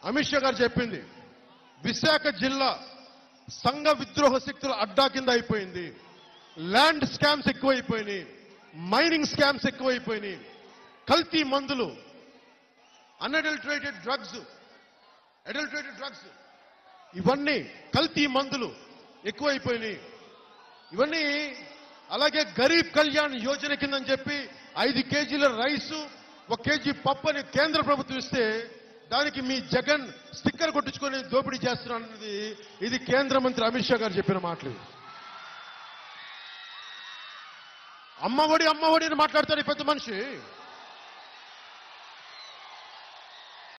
అమిత్ షా గారు చెప్పింది విశాఖ జిల్లా సంఘ విద్రోహ శక్తుల అడ్డా కింద అయిపోయింది ల్యాండ్ స్కామ్స్ ఎక్కువైపోయినాయి మైనింగ్ స్కామ్స్ ఎక్కువైపోయినాయి కల్తీ మందులు అన్అడల్టరేటెడ్ డ్రగ్స్ అడల్టరేటెడ్ డ్రగ్స్ ఇవన్నీ కల్తీ మందులు ఎక్కువైపోయినాయి ఇవన్నీ అలాగే గరీబ్ కళ్యాణ్ యోజన కిందని చెప్పి ఐదు కేజీల రైసు ఒక కేజీ పప్పు అని కేంద్ర ప్రభుత్వం ఇస్తే దానికి మీ జగన్ స్టిక్కర్ కొట్టించుకొని దోపిడీ చేస్తున్నారన్నది ఇది కేంద్ర మంత్రి అమిత్ షా గారు చెప్పిన మాటలు అమ్మఒడి అమ్మఒడి అని మాట్లాడతాడు ఈ పెద్ద మనిషి